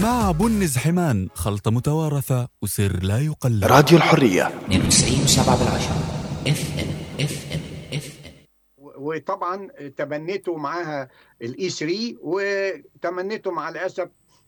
مع بنز حمان خلطة متوارثة وسر لا يقلد راديو الحرية 92 7 بالعشرة اف ام اف ام اف ام وطبعا تبنيته معاها الاي 3 وتمنيته مع الاسف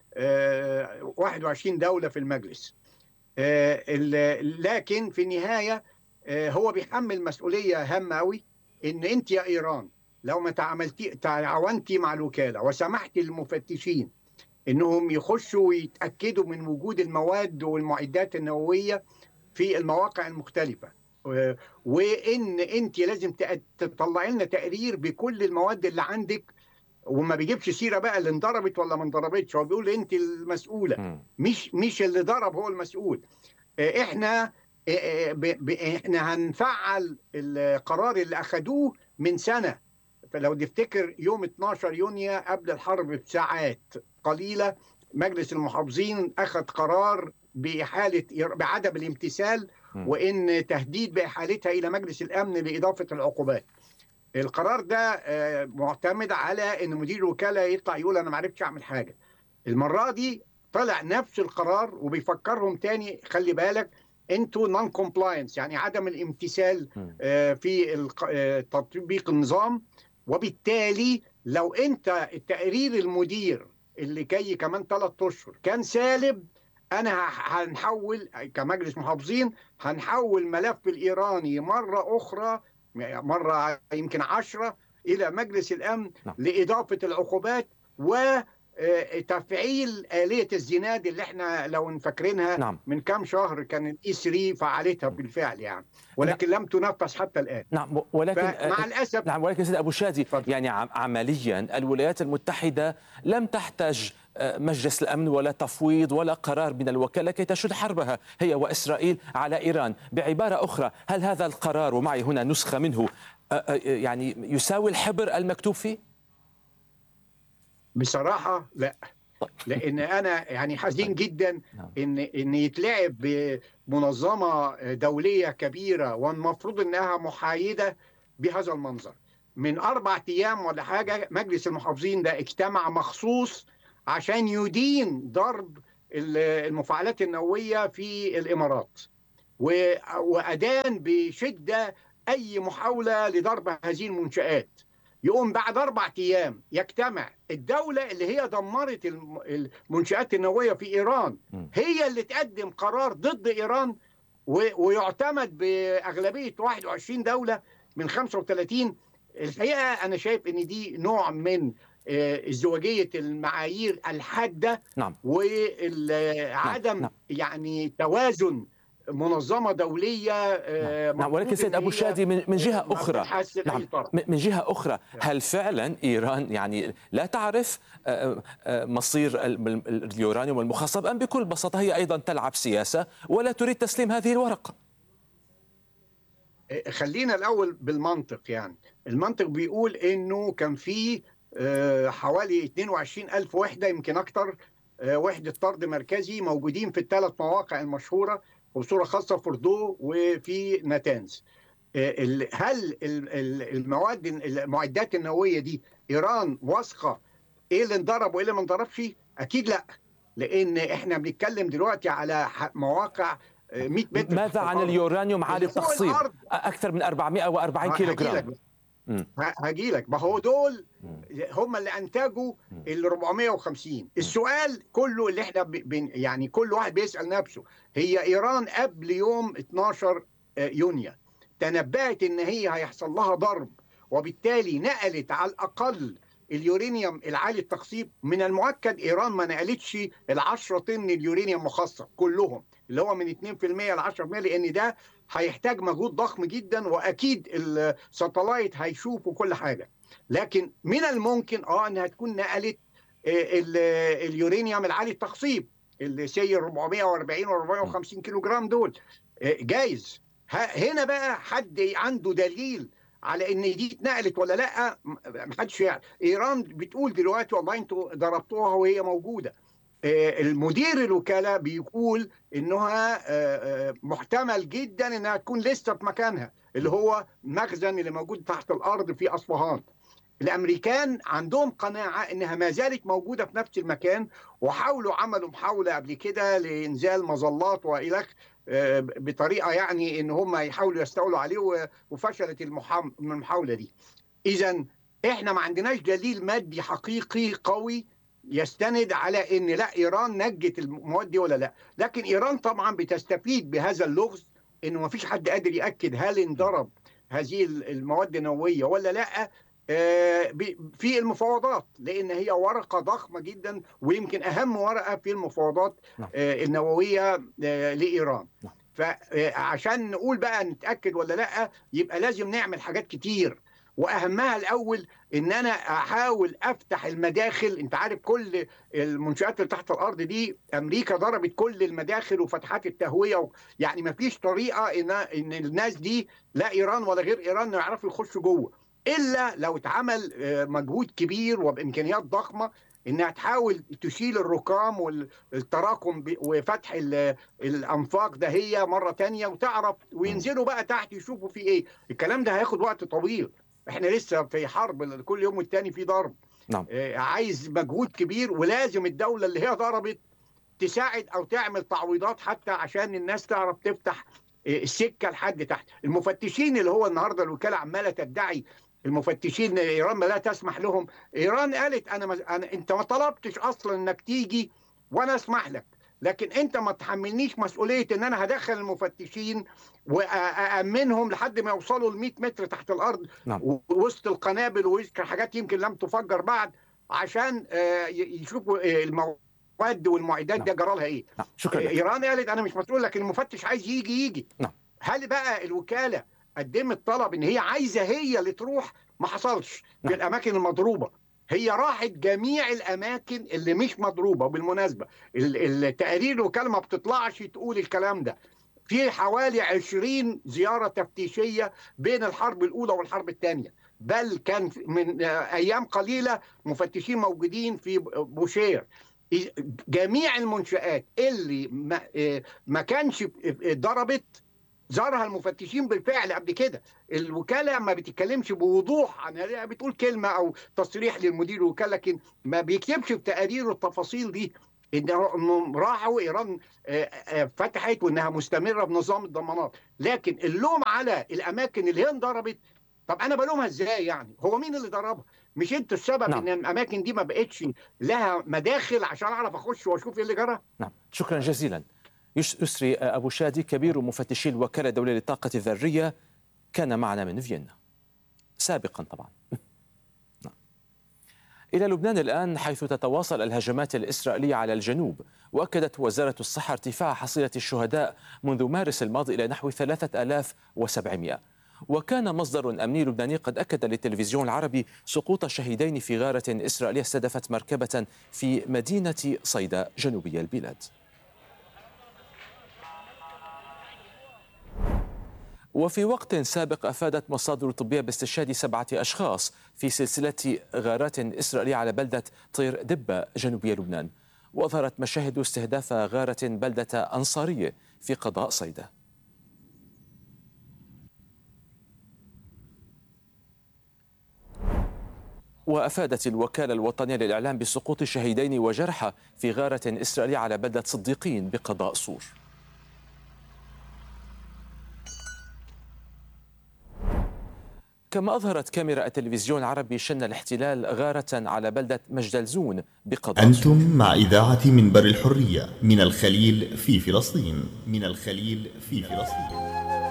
آه، 21 دوله في المجلس آه، ال- لكن في النهايه آه، هو بيحمل مسؤوليه هامه قوي ان انت يا ايران لو ما تعاملتي تعاونتي مع الوكاله وسمحتي للمفتشين انهم يخشوا ويتاكدوا من وجود المواد والمعدات النوويه في المواقع المختلفه و- وان انت لازم تق- تطلعي لنا تقرير بكل المواد اللي عندك وما بيجيبش سيره بقى اللي انضربت ولا ما انضربتش هو بيقول انت المسؤوله مم. مش مش اللي ضرب هو المسؤول آه، احنا آه، آه، ب- ب- احنا هنفعل القرار اللي اخدوه من سنه فلو تفتكر يوم 12 يونيو قبل الحرب بساعات قليله مجلس المحافظين اخذ قرار باحاله بعدم الامتثال مم. وان تهديد باحالتها الى مجلس الامن لاضافه العقوبات. القرار ده آه، معتمد على ان مدير الوكاله يطلع يقول انا ما عرفتش اعمل حاجه. المره دي طلع نفس القرار وبيفكرهم تاني خلي بالك انتوا نون كومبلاينس يعني عدم الامتثال مم. آه، في الق- آه، تطبيق النظام وبالتالي لو انت التقرير المدير اللي جاي كمان ثلاث اشهر كان سالب انا ه- هنحول كمجلس محافظين هنحول ملف الايراني مره اخرى مره يمكن عشرة الى مجلس الامن نعم. لاضافه العقوبات و آه، تفعيل آلية الزناد اللي احنا لو فاكرينها نعم من كام شهر كان الاي 3 فعلتها بالفعل يعني ولكن لم تنفذ حتى الان نعم ولكن فمع الاسف نعم ولكن سيد ابو شادي اتفضل. يعني عم- عمليا الولايات المتحده لم تحتج آه، مجلس الامن ولا تفويض ولا قرار من الوكاله كي تشد حربها هي واسرائيل على ايران بعباره اخرى هل هذا القرار ومعي هنا نسخه منه آه، آه، يعني يساوي الحبر المكتوب فيه بصراحه لا لان انا يعني حزين جدا نعم. ان ان يتلعب بمنظمه دوليه كبيره والمفروض انها محايده بهذا المنظر من اربع ايام ولا حاجه مجلس المحافظين ده اجتمع مخصوص عشان يدين ضرب ال- المفاعلات النوويه في الامارات و- وادان بشده اي محاوله لضرب هذه المنشات يقوم بعد اربع ايام يجتمع الدوله اللي هي دمرت الم- المنشات النوويه في ايران مم. هي اللي تقدم قرار ضد ايران و- ويعتمد باغلبيه 21 دوله من 35 الحقيقه انا شايف ان دي نوع من آه، ازدواجيه المعايير الحاده نعم وعدم نعم. يعني توازن منظمه دوليه آه، نعم ولكن مفروض سيد إن ابو هي شادي من من جهه ما اخرى بتحسن أي نعم طرف. م- من جهة أخرى هل فعلا إيران يعني لا تعرف آه، آه، مصير ال- ال- اليورانيوم المخصب أم بكل بساطة هي أيضا تلعب سياسة ولا تريد تسليم هذه الورقة خلينا الاول بالمنطق يعني المنطق بيقول انه كان في آه، حوالي 22 الف وحده يمكن اكتر آه، وحده طرد مركزي موجودين في الثلاث مواقع المشهوره وبصوره خاصه فوردو وفي ناتانز آه، ال- هل ال- ال- المواد المعدات النوويه دي ايران واثقه ايه اللي انضرب وايه اللي ما انضربش اكيد لا لان احنا بنتكلم دلوقتي على ح- مواقع آه، 100 متر ماذا عن الأرض. اليورانيوم عالي اللي فوق التخصيب الأرض. أكثر من 440 كيلو جرام مم. هاجي لك ما هو دول مم. هم اللي انتجوا مم. ال 450 السؤال كله اللي احنا ب- بن يعني كل واحد بيسال نفسه هي ايران قبل يوم 12 يونيو تنبأت ان هي هيحصل لها ضرب وبالتالي نقلت على الاقل اليورانيوم العالي التخصيب من المؤكد ايران ما نقلتش ال 10 طن اليورانيوم مخصب كلهم اللي هو من 2% ل 10% لان ده هيحتاج مجهود ضخم جدا واكيد الساتلايت هيشوفوا كل حاجه لكن من الممكن اه انها تكون نقلت آه، ال- اليورانيوم العالي التخصيب اللي سي 440 و 450 كيلو جرام دول آه، جايز ه- هنا بقى حد عنده دليل على ان دي اتنقلت ولا لا م- محدش يعرف ايران بتقول دلوقتي والله انتوا ضربتوها وهي موجوده آه، المدير الوكاله بيقول انها آه، آه، محتمل جدا انها تكون لسه في مكانها اللي هو المخزن اللي موجود تحت الارض في اصفهان الامريكان عندهم قناعه انها ما زالت موجوده في نفس المكان وحاولوا عملوا محاوله قبل كده لانزال مظلات والى آه، بطريقه يعني ان هم يحاولوا يستولوا عليه و- وفشلت المحا- المحاوله دي. اذا احنا ما عندناش دليل مادي حقيقي قوي يستند على ان لا ايران نجت المواد دي ولا لا، لكن ايران طبعا بتستفيد بهذا اللغز انه ما فيش حد قادر ياكد هل انضرب هذه المواد النوويه ولا لا آه، ب- في المفاوضات لان هي ورقه ضخمه جدا ويمكن اهم ورقه في المفاوضات نعم. آه، النوويه آه، لايران نعم. فعشان نقول بقى نتاكد ولا لا يبقى لازم نعمل حاجات كتير واهمها الاول ان انا احاول افتح المداخل انت عارف كل المنشات اللي تحت الارض دي امريكا ضربت كل المداخل وفتحات التهويه و... يعني ما فيش طريقه ان ان الناس دي لا ايران ولا غير ايران يعرفوا يخشوا جوه الا لو اتعمل آه، مجهود كبير وبامكانيات ضخمه انها تحاول تشيل الركام والتراكم ب- وفتح ال- الانفاق ده هي مره تانية وتعرف وينزلوا بقى تحت يشوفوا في ايه الكلام ده هياخد وقت طويل احنا لسه في حرب كل يوم والتاني في ضرب نعم. آه، عايز مجهود كبير ولازم الدوله اللي هي ضربت تساعد او تعمل تعويضات حتى عشان الناس تعرف تفتح آه، السكه لحد تحت المفتشين اللي هو النهارده الوكاله عماله تدعي المفتشين ايران ما لا تسمح لهم ايران قالت انا, ما أنا انت ما طلبتش اصلا انك تيجي وانا اسمح لك لكن انت ما تحملنيش مسؤوليه ان انا هدخل المفتشين وامنهم لحد ما يوصلوا ل 100 متر تحت الارض نعم. وسط القنابل ووسط حاجات يمكن لم تفجر بعد عشان آه، ي- يشوفوا آه، المواد والمعدات نعم. ده جرى لها ايه نعم شكرا لك ايران قالت انا مش مسؤول لكن المفتش عايز يجي يجي نعم. هل بقى الوكاله قدمت طلب ان هي عايزه هي اللي تروح ما حصلش في نعم. الاماكن المضروبه هي راحت جميع الاماكن اللي مش مضروبه بالمناسبه ال- التقارير الوكاله ما بتطلعش تقول الكلام ده في حوالي 20 زياره تفتيشيه بين الحرب الاولى والحرب الثانيه بل كان من آه، ايام قليله مفتشين موجودين في بوشير جميع المنشآت اللي ما, آه، ما كانش ضربت زارها المفتشين بالفعل قبل كده الوكاله ما بتتكلمش بوضوح عن هي بتقول كلمه او تصريح للمدير الوكاله لكن ما بيكتبش في تقاريره التفاصيل دي انهم راحوا ايران آه، آه، فتحت وانها مستمره بنظام الضمانات لكن اللوم على الاماكن اللي هي انضربت طب انا بلومها ازاي يعني هو مين اللي ضربها مش انتوا السبب نعم. ان الاماكن دي ما بقتش لها مداخل عشان اعرف اخش واشوف ايه اللي جرى نعم شكرا جزيلا يس- يسري أبو شادي كبير مفتشي الوكالة الدولية للطاقة الذرية كان معنا من فيينا سابقا طبعا نعم. إلى لبنان الآن حيث تتواصل الهجمات الإسرائيلية على الجنوب وأكدت وزارة الصحة ارتفاع حصيلة الشهداء منذ مارس الماضي إلى نحو 3700 وكان مصدر أمني لبناني قد أكد للتلفزيون العربي سقوط شهيدين في غارة إسرائيلية استهدفت مركبة في مدينة صيدا جنوبي البلاد وفي وقت سابق أفادت مصادر طبية باستشهاد سبعة أشخاص في سلسلة غارات إسرائيلية على بلدة طير دبة جنوبي لبنان وأظهرت مشاهد استهداف غارة بلدة أنصارية في قضاء صيدا وأفادت الوكالة الوطنية للإعلام بسقوط شهيدين وجرحى في غارة إسرائيلية على بلدة صديقين بقضاء صور كما أظهرت كاميرا التلفزيون العربي شن الاحتلال غارة على بلدة مجدلزون بقضاء صور أنتم مع إذاعة منبر الحرية من الخليل في فلسطين من الخليل في فلسطين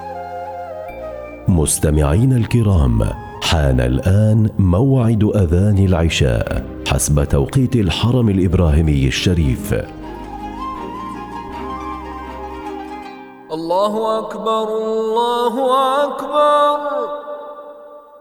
مستمعين الكرام حان الآن موعد أذان العشاء حسب توقيت الحرم الإبراهيمي الشريف الله أكبر الله أكبر